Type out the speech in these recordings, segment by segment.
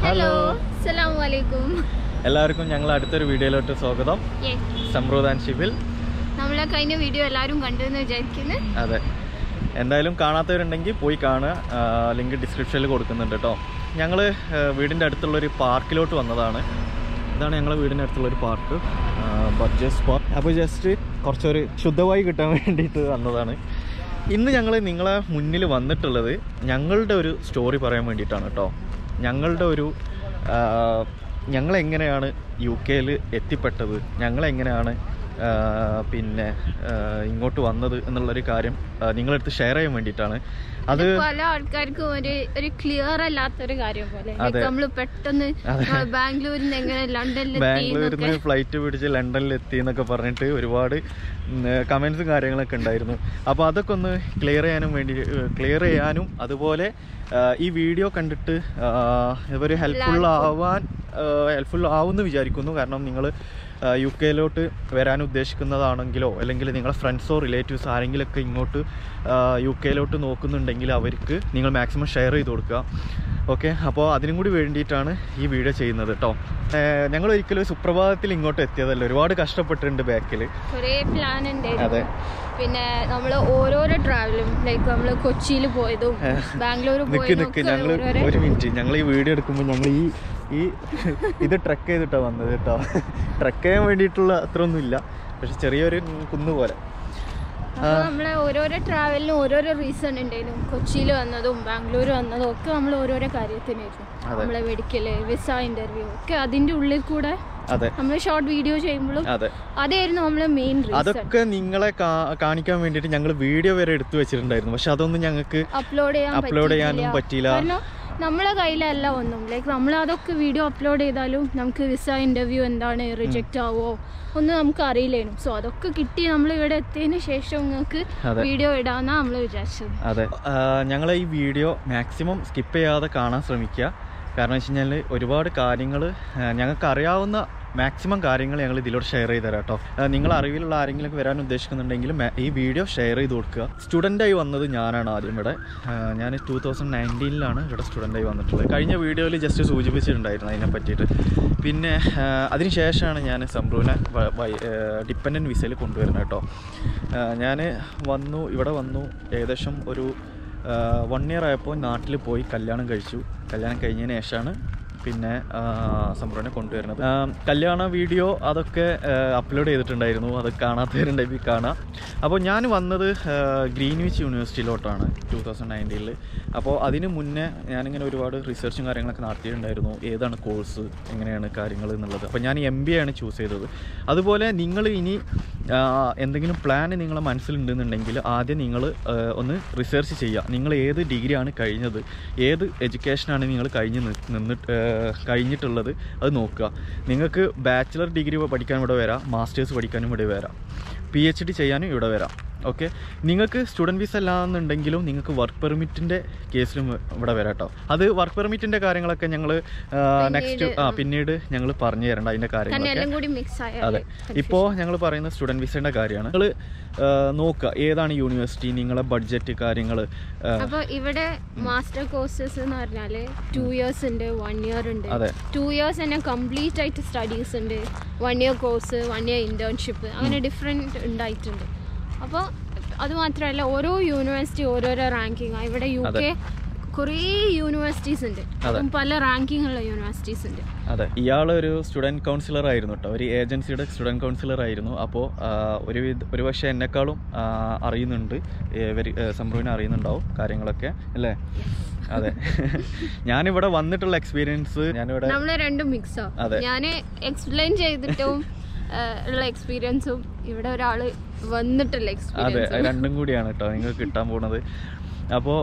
Hello അസ്സലാമു അലൈക്കും എല്ലാവർക്കും ഞങ്ങൾ അടുത്തൊരു വീഡിയോയിലോട്ട് സ്വാഗതം സംറോദ് ആൻഡ് ഷിബിൽ നമ്മളെ കഴിഞ്ഞ വീഡിയോ എല്ലാവരും കണ്ടെന്ന് വിചാരിക്കുന്നു അതെ എന്തായാലും കാണാത്തവരുണ്ടെങ്കിൽ പോയി കാണുക ലിങ്ക് ഡിസ്ക്രിപ്ഷനിൽ കൊടുക്കുന്നുണ്ട് കേട്ടോ ഞങ്ങൾ വീടിൻ്റെ അടുത്തുള്ളൊരു പാർക്കിലോട്ട് വന്നതാണ് ഇതാണ് ഞങ്ങളെ വീടിൻ്റെ അടുത്തുള്ളൊരു പാർക്ക് ബഡ്ജറ്റ് സ്പോട്ട് അപ്പോൾ ജസ്റ്റ് കുറച്ചൊരു ശുദ്ധമായി കിട്ടാൻ വേണ്ടിയിട്ട് വന്നതാണ് ഇന്ന് ഞങ്ങൾ നിങ്ങളെ മുന്നിൽ വന്നിട്ടുള്ളത് ഞങ്ങളുടെ ഒരു സ്റ്റോറി പറയാൻ വേണ്ടിയിട്ടാണ് കേട്ടോ ഞങ്ങളുടെ ഒരു ആ, ഞങ്ങളെങ്ങനെയാണ് യു കെയിൽ എത്തിപ്പെട്ടത് ഞങ്ങളെങ്ങനെയാണ് ആ, പിന്നെ ആ, ഇങ്ങോട്ട് വന്നത് എന്നുള്ളൊരു കാര്യം ആ, നിങ്ങളടുത്ത് ഷെയർ ചെയ്യാൻ വേണ്ടിയിട്ടാണ് അത് പല ആൾക്കാർക്കും ഒരു ഒരു ക്ലിയർ അല്ലാത്തൊരു കാര്യം പോലെ അതെ. നമ്മൾ പെട്ടെന്ന് അതെ. നമ്മള് ബാംഗ്ലൂരിൽ നിന്ന് എങ്ങനെ ലണ്ടനിൽ ബാംഗ്ലൂരിൽ നിന്ന് ഫ്ലൈറ്റ് പിടിച്ച് ലണ്ടനിൽ എത്തി എന്നൊക്കെ പറഞ്ഞിട്ട് ഒരുപാട് കമൻസും കാര്യങ്ങളൊക്കെ ഉണ്ടായിരുന്നു അപ്പോൾ അതൊക്കെ ഒന്ന് ക്ലിയർ ചെയ്യാനും വേണ്ടി ക്ലിയർ ചെയ്യാനും അതുപോലെ ആ, ഈ വീഡിയോ കണ്ടിട്ട് ഇവർ ഹെൽപ്ഫുൾ ആവാൻ ഹെൽപ്ഫുൾ ആവുമെന്ന് വിചാരിക്കുന്നു കാരണം നിങ്ങൾ യു കെയിലോട്ട് വരാൻ ഉദ്ദേശിക്കുന്നതാണെങ്കിലോ അല്ലെങ്കിൽ നിങ്ങളെ ഫ്രണ്ട്സോ റിലേറ്റീവ്സ് ആരെങ്കിലുമൊക്കെ ഇങ്ങോട്ട് യു കെയിലോട്ട് നോക്കുന്നുണ്ടെങ്കിൽ അവർക്ക് നിങ്ങൾ മാക്സിമം ഷെയർ ചെയ്ത് കൊടുക്കുക ഓക്കെ അപ്പോൾ അതിനും കൂടി വേണ്ടിയിട്ടാണ് ഈ വീഡിയോ ചെയ്യുന്നത് കേട്ടോ ഞങ്ങൾ ഒരിക്കലും ഒരു സുപ്രഭാതത്തിൽ ഇങ്ങോട്ട് എത്തിയതല്ല ഒരുപാട് കഷ്ടപ്പെട്ടിട്ടുണ്ട് ബാക്കിൽ കുറേ പ്ലാൻ അതെ. ഉണ്ടായിരുന്നു പിന്നെ നമ്മൾ ഓരോരോ ട്രാവലും ലൈക്ക് നമ്മൾ കൊച്ചിയിൽ പോയതും ബാംഗ്ലൂർ നിക്ക് പോയതും നിക്ക് ഒക്കെ ഞങ്ങൾ ഓരോരോ ഒരു മിനിറ്റ് ഞങ്ങൾ ഈ വീഡിയോ എടുക്കുമ്പോൾ ഞങ്ങൾ ഈ ഈ ഇത് ട്രക്ക് ചെയ്തിട്ടാണ് വന്നത് കേട്ടോ ട്രക്ക് ചെയ്യാൻ വേണ്ടിയിട്ടുള്ള അത്രയൊന്നും ഇല്ല പക്ഷെ ചെറിയൊരു കുന്ന് പോലെ അപ്പൊ നമ്മളെ ഓരോരോ ട്രാവലിനും ഓരോരോ റീസൺ ഉണ്ടായിരുന്നു കൊച്ചിയിൽ വന്നതും ബാംഗ്ലൂർ വന്നതും ഒക്കെ നമ്മൾ ഓരോരോ കാര്യത്തിനായിരുന്നു അതെ. നമ്മളെ മെഡിക്കല് വിസ ഇന്റർവ്യൂ ഒക്കെ അതിന്റെ ഉള്ളിൽ കൂടെ അതെ നമ്മൾ ഷോർട്ട് വീഡിയോ ചെയ്യുമ്പോഴും അതെ അതായിരുന്നു നമ്മളെ മെയിൻ റീസൺ അതൊക്കെ നിങ്ങളെ കാ- കാണിക്കാൻ വേണ്ടിയിട്ട് ഞങ്ങൾ വീഡിയോ വരെ എടുത്തു വെച്ചിട്ടുണ്ടായിരുന്നു പക്ഷെ അതൊന്നും ഞങ്ങൾക്ക് അപ്ലോഡ് ചെയ്യാൻ അപ്ലോഡ് ചെയ്യാനും പറ്റിയില്ല കാരണം നമ്മളെ കയ്യിലല്ല ഒന്നും ലൈക്ക് നമ്മൾ അതൊക്കെ വീഡിയോ അപ്ലോഡ് ചെയ്താലും നമുക്ക് വിസ ഇന്റർവ്യൂ എന്താണ് റിജക്റ്റ് ആവോ ഒന്നും നമുക്ക് അറിയില്ലേനും സോ അതൊക്കെ കിട്ടി നമ്മൾ ഇവിടെ എത്തിയതിന് ശേഷം നിങ്ങൾക്ക് അതെ. വീഡിയോ ഇടാന്നാ നമ്മൾ വിചാരിച്ചത് അതെ ഞങ്ങൾ ഈ വീഡിയോ മാക്സിമം സ്കിപ്പ് ചെയ്യാതെ കാണാൻ ശ്രമിക്കുക കാരണം വെച്ച് കഴിഞ്ഞാൽ ഒരുപാട് കാര്യങ്ങൾ ഞങ്ങൾക്ക് അറിയാവുന്ന മാക്സിമം കാര്യങ്ങൾ ഞങ്ങൾ ഇതിലൂടെ ഷെയർ ചെയ്ത് തരാം കേട്ടോ നിങ്ങൾ അറിവിലുള്ള ആരെങ്കിലും വരാൻ ഉദ്ദേശിക്കുന്നുണ്ടെങ്കിൽ മേ- ഈ വീഡിയോ ഷെയർ ചെയ്ത് കൊടുക്കുക സ്റ്റുഡൻ്റായി വന്നത് ഞാനാണ് ആദ്യം ഇവിടെ ആ, ഞാൻ ടൂ തൗസൻഡ് നയൻറ്റീനിലാണ് ഇവിടെ സ്റ്റുഡൻ്റായി വന്നിട്ടുള്ളത് കഴിഞ്ഞ വീഡിയോയിൽ ജസ്റ്റ് സൂചിപ്പിച്ചിട്ടുണ്ടായിരുന്നു അതിനെ പറ്റിയിട്ട് പിന്നെ ആ, അതിന് ശേഷമാണ് ഞാൻ സംഭ്രൂവിനെ ഡിപ്പെൻഡൻറ്റ് വിസയിൽ കൊണ്ടുവരുന്നത് കേട്ടോ ഞാൻ വന്നു ഇവിടെ വന്നു ഏകദേശം ഒരു വൺ ഇയർ ആയപ്പോൾ നാട്ടിൽ പോയി കല്യാണം കഴിച്ചു കല്യാണം കഴിഞ്ഞതിന് ശേഷമാണ് പിന്നെ സംഭവനെ കൊണ്ടുവരുന്നത് ആ, കല്യാണ വീഡിയോ അതൊക്കെ അപ്ലോഡ് ചെയ്തിട്ടുണ്ടായിരുന്നു അത് കാണാത്തവരുണ്ടെങ്കിൽ കാണാം അപ്പോൾ ഞാൻ വന്നത് ഗ്രീൻവിച്ച് യൂണിവേഴ്സിറ്റിയിലോട്ടാണ് ടൂ തൗസൻഡ് നയൻറ്റീനിൽ അപ്പോൾ അതിന് മുന്നേ ഞാനിങ്ങനെ ഒരുപാട് റിസർച്ചും കാര്യങ്ങളൊക്കെ നടത്തിയിട്ടുണ്ടായിരുന്നു ഏതാണ് കോഴ്സ് എങ്ങനെയാണ് കാര്യങ്ങൾ എന്നുള്ളത് അപ്പോൾ ഞാൻ എം ബി ആണ് ചൂസ് ചെയ്തത് അതുപോലെ നിങ്ങൾ ഇനി ആ, എന്തെങ്കിലും പ്ലാൻ നിങ്ങളെ മനസ്സിലുണ്ടെന്നുണ്ടെങ്കിൽ ആദ്യം നിങ്ങൾ ഒന്ന് റിസർച്ച് ചെയ്യുക നിങ്ങൾ ഏത് ഡിഗ്രിയാണ് കഴിഞ്ഞത് ഏത് എഡ്യൂക്കേഷനാണ് നിങ്ങൾ കഴിഞ്ഞ് നി- നിന്നിട്ട് ആ, കഴിഞ്ഞിട്ടുള്ളത് അത് നോക്കുക നിങ്ങൾക്ക് ബാച്ചിലർ ഡിഗ്രി പഠിക്കാൻ ഇവിടെ വരാം മാസ്റ്റേഴ്സ് പഠിക്കാനും ഇവിടെ വരാം പി എച്ച് ഡി ചെയ്യാനും ഇവിടെ വരാം ഓക്കെ നിങ്ങൾക്ക് സ്റ്റുഡൻറ്റ് വിസ അല്ലാന്നുണ്ടെങ്കിലും നിങ്ങൾക്ക് വർക്ക് പെർമിറ്റിൻ്റെ കേസിലും ഇവിടെ വരാം കേട്ടോ അത് വർക്ക് പെർമിറ്റിൻ്റെ കാര്യങ്ങളൊക്കെ ഞങ്ങൾ നെക്സ്റ്റ് ആ പിന്നീട് ഞങ്ങൾ പറഞ്ഞു തരണ്ട അതിൻ്റെ കാരണം കാര്യങ്ങളൊക്കെ എല്ലാം കൂടി മിക്സ് ആയ അതെ ഇപ്പോൾ ഞങ്ങൾ പറയുന്ന സ്റ്റുഡൻറ്റ് വിസയുടെ കാര്യമാണ് നിങ്ങൾ നോക്കുക ഏതാണ് യൂണിവേഴ്സിറ്റി നിങ്ങളെ ബഡ്ജറ്റ് കാര്യങ്ങൾ അപ്പൊ ഇവിടെ മാസ്റ്റർ കോഴ്സസ് എന്ന് പറഞ്ഞാല് ടു ഇയേഴ്സ് ഉണ്ട് വൺ ഇയർ ഉണ്ട് അതെ. ടു ഇയേഴ്സ് തന്നെ കംപ്ലീറ്റ് ആയിട്ട് സ്റ്റഡീസ് ഉണ്ട് one year course one year internship അങ്ങനെ ഡിഫറെൻറ്റ് ഉണ്ടായിട്ടുണ്ട് അപ്പോൾ അത് മാത്രമല്ല ഓരോ യൂണിവേഴ്സിറ്റി ഓരോരോ റാങ്കിങ് ഇവിടെ യു അതെ. കെ കുറേ യൂണിവേഴ്സിറ്റീസ് ഉണ്ട് അതും പല റാങ്കിങ് ഉള്ള യൂണിവേഴ്സിറ്റീസ് ഉണ്ട് അതെ ഇയാൾ ഒരു സ്റ്റുഡൻറ് കൗൺസിലർ ആയിരുന്നു കേട്ടോ ഒരു ഏജൻസിയുടെ സ്റ്റുഡൻറ് കൗൺസിലർ ആയിരുന്നു അപ്പോൾ ഒരു വിധ- ഒരു പക്ഷേ എന്നെക്കാളും ആ, അറിയുന്നുണ്ട് ഇവർ സംഭവനെ അറിയുന്നുണ്ടാവും കാര്യങ്ങളൊക്കെ അല്ലേ അതെ ഞാനിവിടെ വന്നിട്ടുള്ള എക്സ്പീരിയൻസ് ഞാനിവിടെ നമ്മൾ രണ്ടും മിക്സാ അതെ. ഞാൻ എക്സ്പ്ലെയിൻ ചെയ്തിട്ടും ആ, ഉള്ള എക്സ്പീരിയൻസും ഇവിടെ ഒരാള് വന്നിട്ടുള്ള അതെ എക്സ്പീരിയൻസും അത് രണ്ടും കൂടിയാണ് കേട്ടോ നിങ്ങൾക്ക് കിട്ടാൻ പോണത് അപ്പോൾ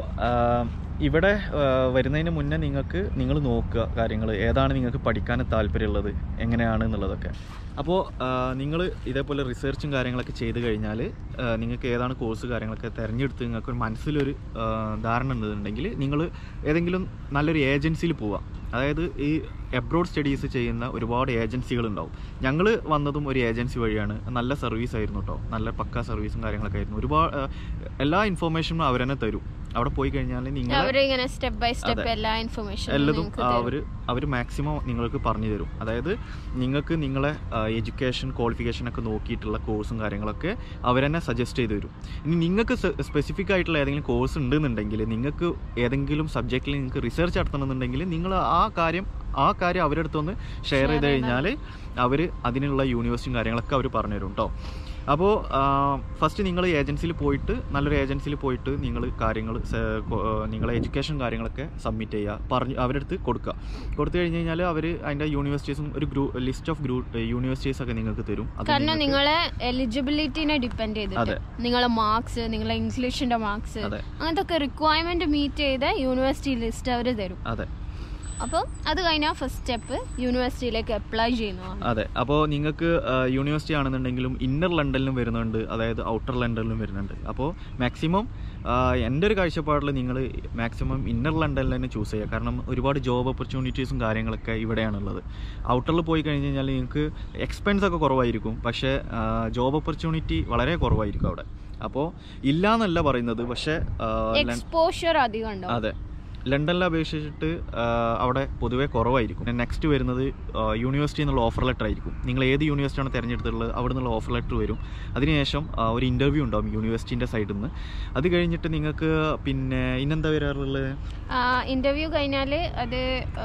ഇവിടെ ആ, വരുന്നതിന് മുന്നേ നിങ്ങൾക്ക് നിങ്ങൾ നോക്കുക കാര്യങ്ങൾ ഏതാണ് നിങ്ങൾക്ക് പഠിക്കാൻ താല്പര്യമുള്ളത് എങ്ങനെയാണ് എന്നുള്ളതൊക്കെ അപ്പോൾ നിങ്ങൾ ഇതേപോലെ റിസർച്ചും കാര്യങ്ങളൊക്കെ ചെയ്ത് കഴിഞ്ഞാൽ നിങ്ങൾക്ക് ഏതാണ് കോഴ്സ് കാര്യങ്ങളൊക്കെ തിരഞ്ഞെടുത്ത് നിങ്ങൾക്ക് ഒരു മനസ്സിലൊരു ആ, ധാരണ ഉണ്ടെന്നുണ്ടെങ്കിൽ നിങ്ങൾ ഏതെങ്കിലും നല്ലൊരു ഏജൻസിയിൽ പോവാം അതായത് ഈ എബ്രോഡ് സ്റ്റഡീസ് ചെയ്യുന്ന ഒരുപാട് ഏജൻസികൾ ഉണ്ടാവും ഞങ്ങൾ വന്നതും ഒരു ഏജൻസി വഴിയാണ് നല്ല സർവീസ് ആയിരുന്നു കേട്ടോ നല്ല പക്ക സർവീസും കാര്യങ്ങളൊക്കെ ആയിരുന്നു ഒരുപാട് ആ, എല്ലാ ഇൻഫോർമേഷനും അവർ തന്നെ തരും അവിടെ പോയി കഴിഞ്ഞാൽ നിങ്ങൾ അവരിങ്ങനെ സ്റ്റെപ്പ് ബൈ സ്റ്റെപ്പ് അതെ. എല്ലാ ഇൻഫർമേഷനും എല്ലതും നിങ്ങൾക്ക് തരും. അവർ അവർ മാക്സിമം നിങ്ങൾക്ക് പറഞ്ഞു തരും അതായത് നിങ്ങൾക്ക് നിങ്ങളെ എഡ്യൂക്കേഷൻ ക്വാളിഫിക്കേഷൻ ഒക്കെ നോക്കിയിട്ടുള്ള കോഴ്സും കാര്യങ്ങളൊക്കെ അവർ തന്നെ സജസ്റ്റ് ചെയ്ത് തരും ഇനി നിങ്ങൾക്ക് സ്പെസിഫിക് ആയിട്ടുള്ള ഏതെങ്കിലും കോഴ്സ് ഉണ്ടെന്നുണ്ടെങ്കിൽ നിങ്ങൾക്ക് ഏതെങ്കിലും സബ്ജക്റ്റിൽ നിങ്ങൾക്ക് റിസർച്ച് നടത്തണമെന്നുണ്ടെങ്കിൽ നിങ്ങൾ ആ കാര്യം ആ കാര്യം അവരുടെ അടുത്തൊന്ന് ഷെയർ ചെയ്ത് Share കഴിഞ്ഞാൽ അവർ അതിനുള്ള യൂണിവേഴ്സിറ്റിയും കാര്യങ്ങളൊക്കെ അവർ പറഞ്ഞു തരും കേട്ടോ അപ്പോൾ ഫസ്റ്റ് നിങ്ങൾ ഏജൻസിയിൽ പോയിട്ട് നല്ലൊരു ഏജൻസിയിൽ പോയിട്ട് നിങ്ങൾ കാര്യങ്ങൾ നിങ്ങളെ എഡ്യൂക്കേഷൻ കാര്യങ്ങളൊക്കെ സബ്മിറ്റ് ചെയ്യുക പറഞ്ഞ് അവരുടെ അടുത്ത് കൊടുക്കുക കൊടുത്തു കഴിഞ്ഞ് കഴിഞ്ഞാൽ അവർ അതിൻ്റെ യൂണിവേഴ്സിറ്റീസും ഒരു ഗ്രൂ ലിസ്റ്റ് ഓഫ് ഗ്രൂ യൂണിവേഴ്സിറ്റീസ് ഒക്കെ നിങ്ങൾക്ക് തരും അത് കാരണം നിങ്ങൾക്ക് നിങ്ങളെ എലിജിബിലിറ്റിനെ ഡിപ്പെൻഡ് ചെയ്തിട്ട് അതെ. നിങ്ങളെ മാർക്സ് നിങ്ങളെ ഇംഗ്ലീഷിന്റെ മാർക്സ് അതെ. അങ്ങനത്തെ ഒക്കെ റിക്വയർമെന്റ് മീറ്റ് ചെയ്ത യൂണിവേഴ്സിറ്റി ലിസ്റ്റ് അവർ തരും അതെ അപ്പോൾ അത് കഴിഞ്ഞാൽ ഫസ്റ്റ് സ്റ്റെപ്പ് യൂണിവേഴ്സിറ്റിയിലേക്ക് അപ്ലൈ ചെയ്യുന്നതാണ് അതെ അപ്പോൾ നിങ്ങൾക്ക് യൂണിവേഴ്സിറ്റി ആണെന്നുണ്ടെങ്കിലും ഇന്നർ ലണ്ടനിലും വരുന്നുണ്ട് അതായത് ഔട്ടർ ലണ്ടനിലും വരുന്നുണ്ട് അപ്പോൾ മാക്സിമം എൻ്റെ ഒരു കാഴ്ചപ്പാടിൽ നിങ്ങൾ മാക്സിമം ഇന്നർ ലണ്ടനിൽ തന്നെ ചൂസ് ചെയ്യുക കാരണം ഒരുപാട് ജോബ് ഓപ്പർച്യൂണിറ്റീസും കാര്യങ്ങളൊക്കെ ഇവിടെയാണുള്ളത് ഔട്ടറിൽ പോയി കഴിഞ്ഞ് കഴിഞ്ഞാൽ നിങ്ങൾക്ക് എക്സ്പെൻസ് ഒക്കെ കുറവായിരിക്കും പക്ഷേ ജോബ് ഓപ്പർച്യൂണിറ്റി വളരെ കുറവായിരിക്കും അവിടെ അപ്പോൾ ഇല്ല എന്നല്ല പറയുന്നത് പക്ഷേ ആ, ലൺ- എക്സ്പോഷർ അധികം ഉണ്ടാവും അതെ ലണ്ടനിലെ അപേക്ഷിച്ചിട്ട് ആ, അവിടെ പൊതുവേ കുറവായിരിക്കും നെക്സ്റ്റ് വരുന്നത് യൂണിവേഴ്സിറ്റി എന്നുള്ള ഓഫർ ലെറ്റർ ആയിരിക്കും നിങ്ങൾ ഏത് യൂണിവേഴ്സിറ്റിയാണ് തിരഞ്ഞെടുത്തിട്ടുള്ളത് അവിടെ നിന്നുള്ള ഓഫർ ലെറ്റർ വരും അതിനുശേഷം ആ, ഒരു ഇൻ്റർവ്യൂ ഉണ്ടാവും യൂണിവേഴ്സിറ്റീൻ്റെ സൈഡിൽ നിന്ന് അത് കഴിഞ്ഞിട്ട് നിങ്ങൾക്ക് പിന്നെ ഇന്നെന്താ വരാറുള്ളത് ഇന്റർവ്യൂ കഴിഞ്ഞാൽ അത്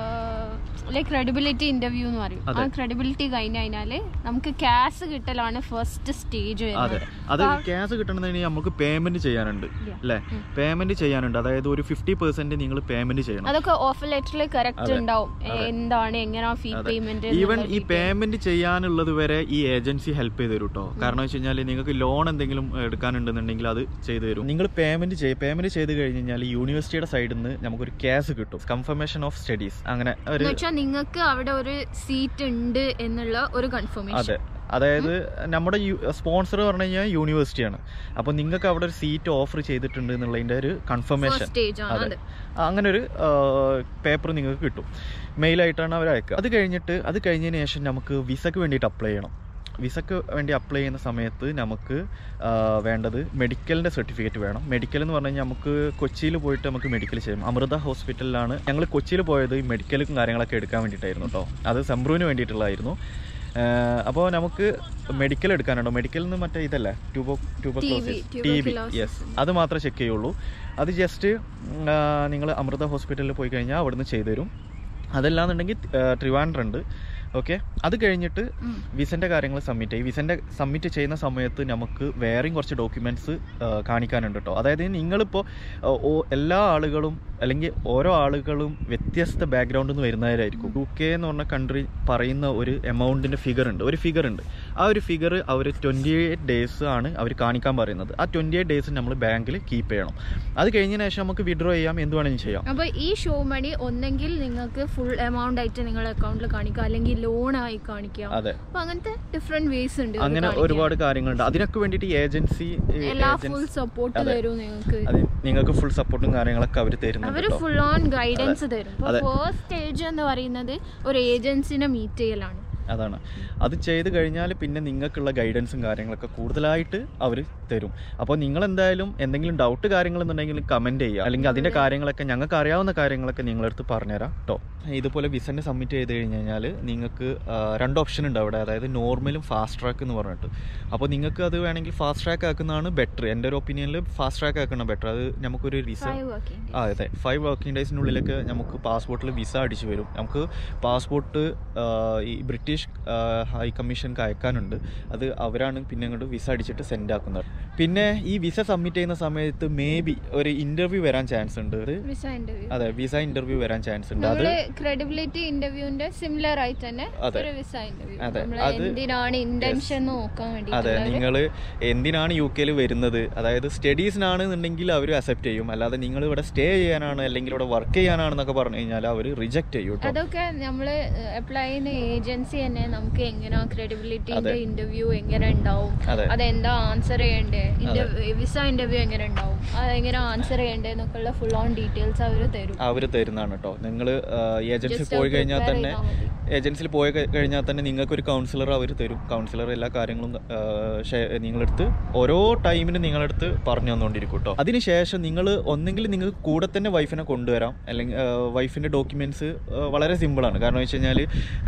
ലൈക്ക് ക്രെഡിബിലിറ്റി ഇന്റർവ്യൂ എന്ന് പറയും ആ അതെ. ക്രെഡിബിലിറ്റി കഴിഞ്ഞ് കഴിഞ്ഞാൽ നമുക്ക് ക്യാഷ് കിട്ടലാണ് ഫസ്റ്റ് സ്റ്റേജ് അതെ അത് ക്യാഷ് കിട്ടണമെന്നുണ്ടെങ്കിൽ നമുക്ക് പേയ്മെൻറ്റ് ചെയ്യാനുണ്ട് Yeah. അല്ലേ പേയ്മെൻറ്റ് ചെയ്യാനുണ്ട് അതായത് ഒരു ഫിഫ്റ്റി പെർസെൻറ്റ് നിങ്ങൾ പേയ്മെൻറ്റ് ചെയ്യണം അതൊക്കെ ഓഫർ ലെറ്ററിൽ കറക്റ്റ് അതെ. ഉണ്ടാവും അതെ. എന്താണ് എങ്ങനെയാ ഫീ അതെ. പേയ്മെന്റ് ഈവൻ ഈ പേയ്മെന്റ് ചെയ്യാനുള്ളത് വരെ ഈ ഏജൻസി ഹെൽപ്പ് ചെയ്ത് തരും കേട്ടോ കാരണം വെച്ച് കഴിഞ്ഞാൽ നിങ്ങൾക്ക് ലോൺ എന്തെങ്കിലും എടുക്കാനുണ്ടെന്നുണ്ടെങ്കിൽ അത് ചെയ്തു തരും നിങ്ങൾ പേയ്മെന്റ് ചെയ്യും പേയ്മെന്റ് ചെയ്ത് കഴിഞ്ഞ് കഴിഞ്ഞാൽ യൂണിവേഴ്സിറ്റിയുടെ സൈഡിൽ നിന്ന് നമുക്കൊരു ക്യാഷ് കിട്ടും കൺഫർമേഷൻ ഓഫ് സ്റ്റഡീസ് അങ്ങനെ ഒരു വെച്ചാൽ നിങ്ങൾക്ക് അവിടെ ഒരു സീറ്റ് ഉണ്ട് എന്നുള്ള ഒരു കൺഫർമേഷൻ അതെ അതായത് നമ്മുടെ സ്പോൺസർ പറഞ്ഞു കഴിഞ്ഞാൽ യൂണിവേഴ്സിറ്റിയാണ് അപ്പോൾ നിങ്ങൾക്ക് അവിടെ ഒരു സീറ്റ് ഓഫർ ചെയ്തിട്ടുണ്ട് എന്നുള്ളതിന്റെ ഒരു കൺഫർമേഷൻ സ്റ്റേജ് ആണ് അതെ. അത് അങ്ങനെ ഒരു പേപ്പർ നിങ്ങൾക്ക് കിട്ടും മെയിലായിട്ടാണ് അവർ അയക്കുക അത് കഴിഞ്ഞിട്ട് അത് കഴിഞ്ഞതിന് ശേഷം നമുക്ക് വിസക്ക് വേണ്ടിയിട്ട് അപ്ലൈ ചെയ്യണം വിസക്ക് വേണ്ടി അപ്ലൈ ചെയ്യുന്ന സമയത്ത് നമുക്ക് ആ, വേണ്ടത് മെഡിക്കലിൻ്റെ സർട്ടിഫിക്കറ്റ് വേണം മെഡിക്കൽ എന്ന് പറഞ്ഞു കഴിഞ്ഞാൽ നമുക്ക് കൊച്ചിയിൽ പോയിട്ട് നമുക്ക് മെഡിക്കൽ ചെയ്യും അമൃത ഹോസ്പിറ്റലിലാണ് ഞങ്ങൾ കൊച്ചിയിൽ പോയത് ഈ മെഡിക്കലും കാര്യങ്ങളൊക്കെ എടുക്കാൻ വേണ്ടിയിട്ടായിരുന്നു കേട്ടോ അത് സംബ്രുവിന് വേണ്ടിയിട്ടുള്ളതായിരുന്നു അപ്പോൾ നമുക്ക് മെഡിക്കൽ എടുക്കാനുണ്ടോ മെഡിക്കലിൽ നിന്ന് മറ്റേ ഇതല്ലേ ട്യൂബോ tuberculosis T B tuberculosis. Yes അത് മാത്രമേ ചെക്ക് ചെയ്യുള്ളൂ അത് ജസ്റ്റ് നിങ്ങൾ അമൃത ഹോസ്പിറ്റലിൽ പോയി കഴിഞ്ഞാൽ അവിടുന്ന് ചെയ്തു തരും അതല്ലാന്നുണ്ടെങ്കിൽ ട്രിവാൻഡ്രം ഉണ്ട് ഓക്കെ അത് കഴിഞ്ഞിട്ട് ഉം. വിസൻ്റെ കാര്യങ്ങൾ സബ്മിറ്റ് ചെയ്യും വിസൻ്റെ സബ്മിറ്റ് ചെയ്യുന്ന സമയത്ത് നമുക്ക് വേറെയും കുറച്ച് ഡോക്യുമെൻറ്റ്സ് കാണിക്കാനുണ്ട് കേട്ടോ അതായത് നിങ്ങളിപ്പോൾ എല്ലാ ആളുകളും അല്ലെങ്കിൽ ഓരോ ആളുകളും വ്യത്യസ്ത ബാക്ക്ഗ്രൗണ്ടിൽ നിന്ന് വരുന്നവരായിരിക്കും യു കെ എന്ന് പറഞ്ഞ കൺട്രി പറയുന്ന ഒരു എമൗണ്ടിൻ്റെ ഫിഗർ ഉണ്ട് ഒരു ഫിഗർ ഉണ്ട് ആ ഒരു ഫിഗർ അവർ ട്വൻറ്റി എയ്റ്റ് ഡേയ്സ് ആണ് അവർ കാണിക്കാൻ പറയുന്നത് ആ ട്വൻറ്റി എയ്റ്റ് ഡേയ്സ് നമ്മൾ ബാങ്കിൽ കീപ്പ് ചെയ്യണം അത് കഴിഞ്ഞതിന് ശേഷം നമുക്ക് വിഡ്രോ ചെയ്യാം എന്ത് വേണമെങ്കിലും ചെയ്യാം അപ്പൊ ഈ ഷോ മണി ഒന്നെങ്കിൽ നിങ്ങൾക്ക് ഫുൾ എമൗണ്ട് ആയിട്ട് നിങ്ങളുടെ അക്കൗണ്ടിൽ കാണിക്കാം അല്ലെങ്കിൽ ലോൺ ആയി കാണിക്കാം അതെ അപ്പൊ അങ്ങനത്തെ ഡിഫറെന്റ് വേസ് ഉണ്ട് ഇത് അങ്ങനെ കാണിക്കാൻ. ഒരുപാട് കാര്യങ്ങളുണ്ട് അതിനൊക്കെ വേണ്ടിയിട്ട് ഏജൻസി എല്ലാ ഫുൾ സപ്പോർട്ട് അതെ. തരും നിങ്ങൾക്ക് അതെ നിങ്ങൾക്ക് ഫുൾ സപ്പോർട്ടും കാര്യങ്ങളൊക്കെ അവർ തരുന്നുണ്ട് അവര് കേട്ടോ. ഫുൾ ഓൺ ഗൈഡൻസ് തരും അതെ. ഫസ്റ്റ് സ്റ്റേജ് എന്ന് പറയുന്നത് ഒരു ഏജൻസിനെ മീറ്റ് ചെയ്യലാണ് അതാണ് അത് ചെയ്ത് കഴിഞ്ഞാൽ പിന്നെ നിങ്ങൾക്കുള്ള ഗൈഡൻസും കാര്യങ്ങളൊക്കെ കൂടുതലായിട്ട് അവർ തരും അപ്പോൾ നിങ്ങൾ എന്തായാലും എന്തെങ്കിലും ഡൗട്ട് കാര്യങ്ങളെന്നുണ്ടെങ്കിൽ കമൻറ്റ് ചെയ്യുക അല്ലെങ്കിൽ അതിൻ്റെ കാര്യങ്ങളൊക്കെ ഞങ്ങൾക്ക് അറിയാവുന്ന കാര്യങ്ങളൊക്കെ നിങ്ങളടുത്ത് പറഞ്ഞുതരാം കേട്ടോ ഇതുപോലെ വിസൻ്റെ സബ്മിറ്റ് ചെയ്ത് കഴിഞ്ഞ് കഴിഞ്ഞാൽ നിങ്ങൾക്ക് ആ, രണ്ട് ഓപ്ഷൻ ഉണ്ട് അവിടെ അതായത് നോർമലും ഫാസ്റ്റ് ട്രാക്ക് എന്ന് പറഞ്ഞിട്ട് അപ്പോൾ നിങ്ങൾക്ക് അത് വേണമെങ്കിൽ ഫാസ്റ്റ് ട്രാക്ക് ആക്കുന്നതാണ് ബെറ്റർ എൻ്റെ ഒരു ഒപ്പീനിയനിൽ ഫാസ്റ്റ് ട്രാക്ക് ആക്കണം ബെറ്റർ അത് നമുക്കൊരു വിസ Five working days. ആ അതെ ഫൈവ് വർക്കിംഗ് ഡേയ്സിനുള്ളിലൊക്കെ നമുക്ക് പാസ്പോർട്ടിൽ വിസ അടിച്ചു വരും നമുക്ക് പാസ്പോർട്ട് ഈ ബ്രിട്ടീഷ് ആ, ഹൈ കമ്മീഷൻക്ക് അയക്കാനുണ്ട് അത് അവരാണ് പിന്നെ അങ്ങോട്ട് വിസ അടിച്ചിട്ട് സെൻഡ് ആക്കുന്നത് പിന്നെ ഈ വിസ സബ്മിറ്റ് ചെയ്യുന്ന സമയത്ത് മേ ബി ഒരു ഇൻ്റർവ്യൂ വരാൻ ചാൻസ് ഉണ്ട് അത് വിസ ഇന്റർവ്യൂ അതെ വിസ ഇൻ്റർവ്യൂ വരാൻ ചാൻസ് ഉണ്ട് അത് നമ്മള് ക്രെഡിബിലിറ്റി ഇന്റർവ്യൂവിന്റെ സിമിലർ ആയിട്ട് തന്നെ അതെ. ഒരു വിസ ഇന്റർവ്യൂ അതെ, നമ്മൾ അത് എന്തിനാണ് ഇന്റൻഷൻ നോക്കാൻ അതെ വേണ്ടി നിങ്ങൾ എന്തിനാണ് യു കെയിൽ വരുന്നത് അതായത് സ്റ്റഡീസിനാണെന്നുണ്ടെങ്കിൽ അവർ അക്സെപ്റ്റ് ചെയ്യും അല്ലാതെ നിങ്ങൾ ഇവിടെ സ്റ്റേ ചെയ്യാനാണ് അല്ലെങ്കിൽ ഇവിടെ വർക്ക് ചെയ്യാനാണെന്നൊക്കെ പറഞ്ഞു കഴിഞ്ഞാൽ അവർ റിജക്റ്റ് ചെയ്യും കേട്ടോ അതൊക്കെ നമ്മൾ അപ്ലൈ ചെയ്യുന്ന ഏജൻസി തന്നെ നമുക്ക് എങ്ങനെ ക്രെഡിബിലിറ്റിന്റെ അതെ. ഇന്റർവ്യൂ എങ്ങനെ ഉണ്ടാവും അതെ അതെന്താ ആൻസർ ചെയ്യണ്ടേ വിസ ഇന്റർവ്യൂ എങ്ങനെ ഉണ്ടാവും അതെങ്ങനെ ആൻസർ ചെയ്യണ്ടേ എന്നൊക്കെയുള്ള ഫുൾ ഓൺ ഡീറ്റെയിൽസ് അവർ തരും അവർ തരുന്നതാണ് കേട്ടോ നിങ്ങൾ ഏജൻസിൽ Just പോയി അത് കഴിഞ്ഞാൽ prepare തന്നെ ചെയ്താൽ മതി. ഏജൻസിൽ പോയി കഴി- കഴിഞ്ഞാൽ തന്നെ നിങ്ങൾക്ക് ഒരു കൗൺസിലർ അവർ തരും കൗൺസിലർ എല്ലാ കാര്യങ്ങളും ആ, ഷെ- നിങ്ങളെടുത്ത് ഓരോ ടൈമിന് നിങ്ങളെടുത്ത് പറഞ്ഞു തന്നുകൊണ്ടിരിക്കും കേട്ടോ അതിനുശേഷം നിങ്ങൾ ഒന്നെങ്കിൽ നിങ്ങൾക്ക് കൂടെ തന്നെ വൈഫിനെ കൊണ്ടുവരാം അല്ലെങ്കിൽ വൈഫിൻ്റെ ഡോക്യുമെൻറ്റ്സ് വളരെ സിമ്പിളാണ് കാരണം വെച്ച് കഴിഞ്ഞാൽ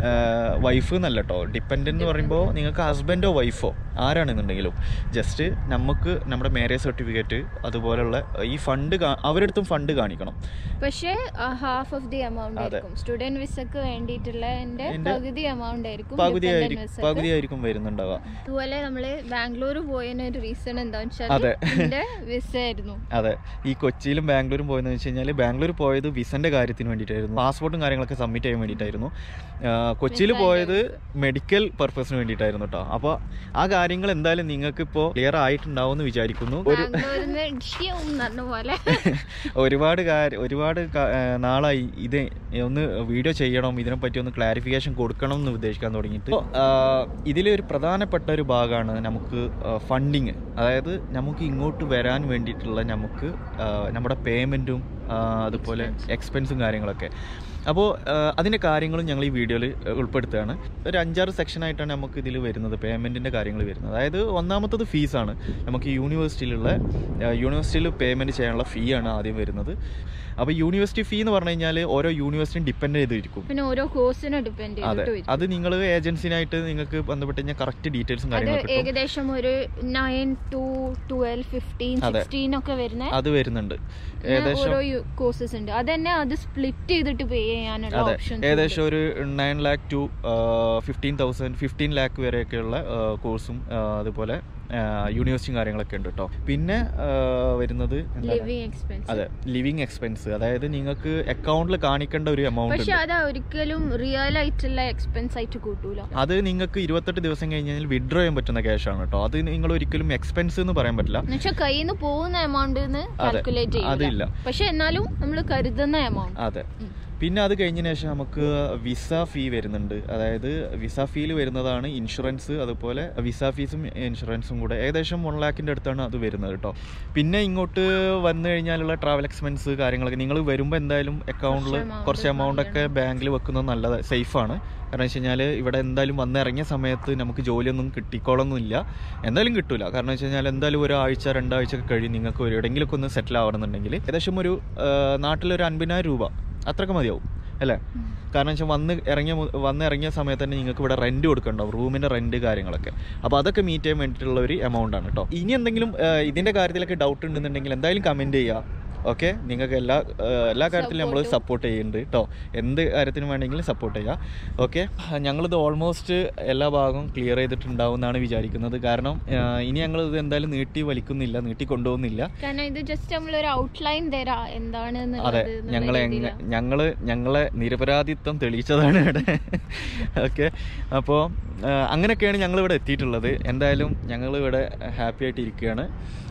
വൈഫ് എന്നല്ല കേട്ടോ ഡിപ്പെൻഡൻ്റ് എന്ന് പറയുമ്പോൾ നിങ്ങൾക്ക് ഹസ്ബൻഡോ വൈഫോ ആരാണെന്നുണ്ടെങ്കിലും ജസ്റ്റ് നമുക്ക് നമ്മുടെ മാരേജ് സർട്ടിഫിക്കറ്റ് അതുപോലുള്ള ഈ ഫണ്ട് അവരെടുത്തും ഫണ്ട് കാണിക്കണം പക്ഷേ ഹാഫ് ഓഫ് ദി എമൗണ്ട് അതെ. ആയിരിക്കും സ്റ്റുഡന്റ് വിസക്ക് വേണ്ടിയിട്ടുള്ള എന്റെ എന്റെ പകുതി എമൗണ്ട് ആയിരിക്കും പകുതി dependent ആയിരിക്കും visa ക്ക്. പകുതി ആയിരിക്കും വരുന്നുണ്ടാവുക അതുപോലെ നമ്മള് ബാംഗ്ലൂർ പോയതിന് ഒരു റീസൺ എന്താന്ന് വെച്ചാൽ അതെ. എന്റെ വിസ ആയിരുന്നു അതെ ഈ കൊച്ചിയിലും ബാംഗ്ലൂരും പോയെന്ന് വെച്ച് കഴിഞ്ഞാൽ ബാംഗ്ലൂർ പോയത് വിസന്റെ കാര്യത്തിന് വേണ്ടിയിട്ടായിരുന്നു പാസ്പോർട്ടും കാര്യങ്ങളൊക്കെ സബ്മിറ്റ് ചെയ്യാൻ വേണ്ടിയിട്ടായിരുന്നു കൊച്ചിയിൽ Visa പോയത് മെഡിക്കൽ പർപ്പസിന് വേണ്ടിയിട്ടായിരുന്നു കേട്ടോ അപ്പോൾ ആ കാര്യങ്ങൾ എന്തായാലും നിങ്ങൾക്ക് ഇപ്പോൾ ക്ലിയർ ആയിട്ടുണ്ടാവും എന്ന് വിചാരിക്കുന്നു ഒരു ബാംഗ്ലൂരിന്ന് ഡിഷ്യം പറഞ്ഞ പോലെ ഒരുപാട് കാര്യം ഒരുപാട് ക- ആ, നാളായി ഇത് ഒന്ന് വീഡിയോ ചെയ്യണം ഇതിനെപ്പറ്റി ഒന്ന് ക്ലാരിഫിക്കേഷൻ കൊടുക്കണം എന്ന് ഉദ്ദേശിക്കാൻ തുടങ്ങിയിട്ട് ഇതിലൊരു പ്രധാനപ്പെട്ട ഒരു ഭാഗമാണ് നമുക്ക് ഫണ്ടിങ് അതായത് നമുക്ക് ഇങ്ങോട്ട് വരാൻ വേണ്ടിയിട്ടുള്ള നമുക്ക് ആ, നമ്മുടെ പേയ്മെൻറ്റും അതുപോലെ എക്സ്പെൻസും കാര്യങ്ങളൊക്കെ അപ്പോൾ അതിൻ്റെ കാര്യങ്ങളും ഞങ്ങൾ ഈ വീഡിയോയിൽ ഉൾപ്പെടുത്തുകയാണ് ഒരു അഞ്ചാറ് സെക്ഷനായിട്ടാണ് നമുക്ക് ഇതിൽ വരുന്നത് പേയ്മെൻറ്റിൻ്റെ കാര്യങ്ങൾ വരുന്നത് അതായത് ഒന്നാമത്തത് ഫീസാണ് നമുക്ക് യൂണിവേഴ്സിറ്റിയിലുള്ള യൂണിവേഴ്സിറ്റിയിൽ പേയ്മെൻറ്റ് ചെയ്യാനുള്ള ഫീ ആണ് ആദ്യം വരുന്നത് അപ്പോൾ യൂണിവേഴ്സിറ്റി ഫീ എന്ന് പറഞ്ഞു കഴിഞ്ഞാൽ ഓരോ യൂണിവേഴ്സിറ്റിയും ഡിപ്പെൻഡ് ചെയ്തിരിക്കും പിന്നെ ഓരോ കോഴ്സിനെ ഡിപ്പെൻഡ് അതെ ചെയ്തിട്ട് വരും അത് നിങ്ങൾ ഏജൻസിനായിട്ട് നിങ്ങൾക്ക് ബന്ധപ്പെട്ട് കഴിഞ്ഞാൽ കറക്റ്റ് ഡീറ്റെയിൽസും അത് കാര്യങ്ങളൊക്കെ കിട്ടും ഏകദേശം ഒരു നയൻ ടു ട്വൽവ് ഫിഫ്റ്റീൻ അതെ. സിക്സ്റ്റീൻ ഒക്കെ വരുന്ന അത് വരുന്നുണ്ട് പിന്നെ ഏകദേശം ഓരോ കോഴ്സസ് ഉണ്ട് അതന്നെ അത് സ്പ്ലിറ്റ് ചെയ്തിട്ട് പേ ചെയ്യാനുള്ള അതെ ഓപ്ഷൻ ഏകദേശം ഒരു nine lakh to fifteen thousand fifteen lakh വരെയൊക്കെയുള്ള കോഴ്സും അതുപോലെ യൂണിവേഴ്സിറ്റിയും കാര്യങ്ങളൊക്കെ ഉണ്ട് കേട്ടോ പിന്നെ ആ, വരുന്നത് എന്താണ്? ലിവിങ് എക്സ്പെൻസ് അതെ ലിവിങ് എക്സ്പെൻസ് അതായത് നിങ്ങൾക്ക് അക്കൗണ്ടിൽ കാണിക്കേണ്ട ഒരു എമൗണ്ട് പക്ഷെ ഉണ്ട് അത് ഒരിക്കലും റിയൽ ആയിട്ടുള്ള എക്സ്പെൻസ് ആയിട്ട് കൂട്ടൂല അത് നിങ്ങൾക്ക് ഇരുപത്തെട്ട് ദിവസം കഴിഞ്ഞ് കഴിഞ്ഞാൽ വിഡ്രോ ചെയ്യാൻ പറ്റുന്ന ക്യാഷ് ആണ് കേട്ടോ അത് നിങ്ങൾ ഒരിക്കലും എക്സ്പെൻസ് എന്ന് പറയാൻ പറ്റില്ല എന്നുവെച്ചാൽ കയ്യിൽ നിന്ന് പോകുന്ന എമൗണ്ട് കാൽക്കുലേറ്റ് അതില്ല. ചെയ്യില്ല പക്ഷെ എന്നാലും നമ്മൾ കരുതുന്ന എമൗണ്ട് അതെ പിന്നെ അത് കഴിഞ്ഞതിന് ശേഷം നമുക്ക് വിസ ഫീ വരുന്നുണ്ട് അതായത് വിസ ഫീൽ വരുന്നതാണ് ഇൻഷുറൻസ് അതുപോലെ വിസ ഫീസും ഇൻഷുറൻസും കൂടെ ഏകദേശം വൺ ലാക്കിൻ്റെ അടുത്താണ് അത് വരുന്നത് കേട്ടോ പിന്നെ ഇങ്ങോട്ട് വന്നു കഴിഞ്ഞാലുള്ള ട്രാവൽ എക്സ്പെൻസ് കാര്യങ്ങളൊക്കെ നിങ്ങൾ വരുമ്പോൾ എന്തായാലും അക്കൗണ്ടിൽ കുറച്ച് amount കുറച്ച് എമൗണ്ട് ഒക്കെ ബാങ്കിൽ വെക്കുന്നത് നല്ലത് സേഫാണ് കാരണം വെച്ച് കഴിഞ്ഞാൽ ഇവിടെ എന്തായാലും വന്നിറങ്ങിയ സമയത്ത് നമുക്ക് ജോലിയൊന്നും കിട്ടിക്കോളൊന്നുമില്ല എന്തായാലും കിട്ടൂല കാരണം വെച്ച് കഴിഞ്ഞാൽ എന്തായാലും ഒരാഴ്ച രണ്ടാഴ്ച ഒക്കെ കഴിയും നിങ്ങൾക്ക് ഒരു എവിടെയെങ്കിലുമൊക്കെ ഒന്ന് സെറ്റിൽ ആവണമെന്നുണ്ടെങ്കിൽ ഏകദേശം ഒരു ആ, നാട്ടിലൊരു അൻപതിനായിരം രൂപ അത്രയൊക്കെ മതിയാവും അല്ലേ കാരണം വെച്ചാൽ വന്ന് ഇറങ്ങിയ മു- വന്ന് ഇറങ്ങിയ സമയത്ത് തന്നെ നിങ്ങൾക്ക് ഇവിടെ റെന്റ് കൊടുക്കണ്ടാവും റൂമിന്റെ റെന്റ് കാര്യങ്ങളൊക്കെ അപ്പോൾ അതൊക്കെ മീറ്റ് ചെയ്യാൻ വേണ്ടിയിട്ടുള്ള ഒരു എമൗണ്ട് ആണ് കേട്ടോ ഇനി എന്തെങ്കിലും ആ, ഇതിന്റെ കാര്യത്തിലൊക്കെ ഡൗട്ട് ഉണ്ടെന്നുണ്ടെങ്കിൽ എന്തായാലും കമന്റ് ചെയ്യുക ഓക്കെ നിങ്ങൾക്ക് എല്ലാ ആ, എല്ലാ കാര്യത്തിലും നമ്മൾ Support. സപ്പോർട്ട് ചെയ്യുന്നുണ്ട് കേട്ടോ എന്ത് കാര്യത്തിനും വേണമെങ്കിലും സപ്പോർട്ട് ചെയ്യുക ഓക്കെ ഞങ്ങളിത് ഓൾമോസ്റ്റ് എല്ലാ ഭാഗവും ക്ലിയർ ചെയ്തിട്ടുണ്ടാവും എന്നാണ് വിചാരിക്കുന്നത് കാരണം ആ, ഇനി ഞങ്ങൾ ഇത് എന്തായാലും നീട്ടി വലിക്കുന്നില്ല നീട്ടി കൊണ്ടുപോകുന്നില്ല കാരണം ഇത് ജസ്റ്റ് നമ്മളൊരു ഔട്ട്ലൈൻ തരാ എന്താണ് അതെ എന്നുള്ളത് എന്നുള്ള ഞങ്ങളെ രീതിയിലാ. ഞങ്ങള് ഞങ്ങളെ നിരപരാധിത്വം തെളിയിച്ചതാണ് ഇവിടെ ഓക്കെ അപ്പോൾ അങ്ങനെയൊക്കെയാണ് ഞങ്ങൾ ഇവിടെ എത്തിയിട്ടുള്ളത് എന്തായാലും ഞങ്ങൾ ഇവിടെ ഹാപ്പി ആയിട്ട് ഇരിക്കുകയാണ്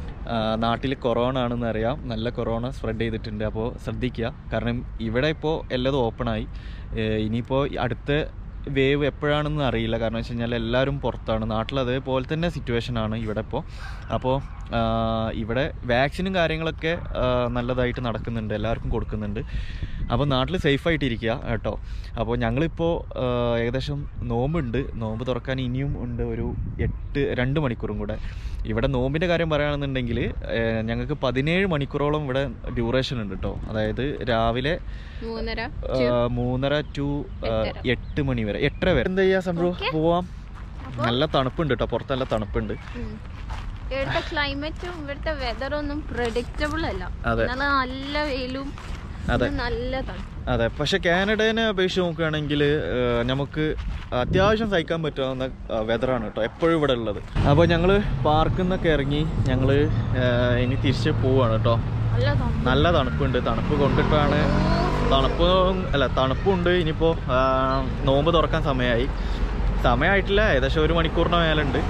നാട്ടിൽ കൊറോണ ആണെന്ന് അറിയാം നല്ല കൊറോണ സ്പ്രെഡ് ചെയ്തിട്ടുണ്ട് അപ്പോൾ ശ്രദ്ധിക്കുക കാരണം ഇവിടെ ഇപ്പോൾ എല്ലതും ഓപ്പണായി ഇനിയിപ്പോൾ അടുത്ത വേവ് എപ്പോഴാണെന്ന് അറിയില്ല കാരണം വെച്ച് കഴിഞ്ഞാൽ എല്ലാവരും പുറത്താണ് നാട്ടിൽ അതേപോലെ തന്നെ സിറ്റുവേഷൻ ആണ് ഇവിടെ ഇപ്പോൾ അപ്പോൾ ഇവിടെ വാക്സിനും കാര്യങ്ങളൊക്കെ ആ, നല്ലതായിട്ട് നടക്കുന്നുണ്ട് എല്ലാവർക്കും കൊടുക്കുന്നുണ്ട് അപ്പോൾ നാട്ടിൽ സേഫായിട്ട് ഇരിക്കുക കേട്ടോ അപ്പോൾ ഞങ്ങളിപ്പോൾ ആ, ഏകദേശം നോമ്പുണ്ട് നോമ്പ് തുറക്കാൻ ഇനിയും ഉണ്ട് ഒരു എട്ട് രണ്ട് മണിക്കൂറും കൂടെ ഇവിടെ നോമ്പിൻ്റെ കാര്യം പറയുകയാണെന്നുണ്ടെങ്കിൽ ഞങ്ങൾക്ക് പതിനേഴ് മണിക്കൂറോളം ഇവിടെ ഡ്യൂറേഷൻ ഉണ്ട് കേട്ടോ അതായത് രാവിലെ മൂന്നര ആ, മൂന്നര ടു എട്ടര. എട്ട് മണി വരെ എട്ടര വരെ എന്താ ചെയ്യാ സംഭവം Okay. പോവാം അപ്പൊ നല്ല തണുപ്പുണ്ട് കേട്ടോ പുറത്ത് നല്ല തണുപ്പുണ്ട് ഉം. ഇവിടുത്തെ ക്ലൈമറ്റും ഇവിടുത്തെ വെതറൊന്നും പ്രഡിക്റ്റബിൾ അല്ല അതെ. നല്ല നല്ല വെയിലും അതെ. ഇന്ന് നല്ല തണുപ്പ് അതെ പക്ഷെ കാനഡേനെ അപേക്ഷിച്ച് നോക്കുകയാണെങ്കിൽ നമുക്ക് അത്യാവശ്യം സഹിക്കാൻ പറ്റാവുന്ന വെതറാണ് കേട്ടോ എപ്പോഴും ഇവിടെ ഉള്ളത് അപ്പോൾ ഞങ്ങൾ പാർക്കിൽ നിന്നൊക്കെ ഇറങ്ങി ഞങ്ങൾ ഇനി തിരിച്ച് പോവാണ് കേട്ടോ നല്ല തണുപ്പ് നല്ല തണുപ്പുണ്ട് തണുപ്പ് കൊണ്ടിട്ടാണ് തണുപ്പ് അല്ല തണുപ്പുണ്ട് ഇനിയിപ്പോൾ നോമ്പ് തുറക്കാൻ സമയമായി സമയമായിട്ടില്ല ഏകദേശം ഒരു മണിക്കൂറിന് മേലുണ്ട്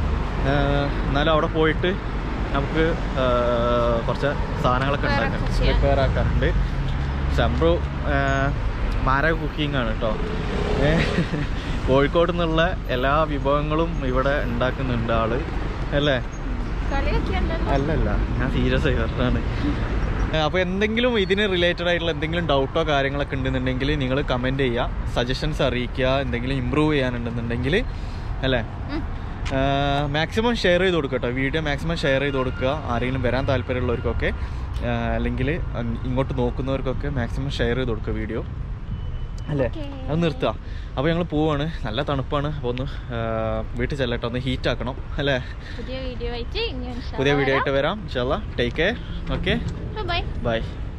ആ, എന്നാലും അവിടെ പോയിട്ട് നമുക്ക് ആ, കുറച്ച് സാധനങ്ങളൊക്കെ Prepare ഉണ്ടാക്കാം ഒക്കെ ചെയ്യാം. പ്രിപ്പയർ ആക്കാനുണ്ട് ശംഭു മാര കുക്കിംഗ് ആണ് കേട്ടോ കോഴിക്കോട് നിന്നുള്ള എല്ലാ വിഭവങ്ങളും ഇവിടെ ഉണ്ടാക്കുന്നുണ്ട് ആള് അല്ലേ കളിയൊക്കെ ഉണ്ടല്ലോ അല്ലല്ല ഞാൻ സീരിയസ് ആയി പറഞ്ഞാണ് അപ്പോൾ എന്തെങ്കിലും ഇതിന് റിലേറ്റഡ് ആയിട്ടുള്ള എന്തെങ്കിലും ഡൗട്ടോ കാര്യങ്ങളൊക്കെ ഉണ്ടെന്നുണ്ടെങ്കിൽ നിങ്ങൾ കമൻറ്റ് ചെയ്യുക സജഷൻസ് അറിയിക്കുക എന്തെങ്കിലും ഇമ്പ്രൂവ് ചെയ്യാനുണ്ടെന്നുണ്ടെങ്കിൽ അല്ലേ ഉം. മാക്സിമം ഷെയർ ചെയ്ത് കൊടുക്കുക കേട്ടോ വീഡിയോ മാക്സിമം ഷെയർ ചെയ്ത് കൊടുക്കുക ആരെങ്കിലും വരാൻ താല്പര്യമുള്ളവർക്കൊക്കെ അല്ലെങ്കിൽ ഇങ്ങോട്ട് നോക്കുന്നവർക്കൊക്കെ മാക്സിമം ഷെയർ ചെയ്ത് കൊടുക്കുക വീഡിയോ അല്ലേ Okay. അത് നിർത്തുക അപ്പോൾ ഞങ്ങൾ പോവാണ് നല്ല തണുപ്പാണ് അപ്പോൾ ഒന്ന് ആ, വീട്ടിൽ ചെല്ലട്ടോ ഒന്ന് ഹീറ്റ് ആക്കണം അല്ലേ പുതിയ വീഡിയോ ആയിട്ട് ഇനി പുതിയ വീഡിയോ ആയിട്ട് വരാം ഇൻഷാല്ല take care okay bye by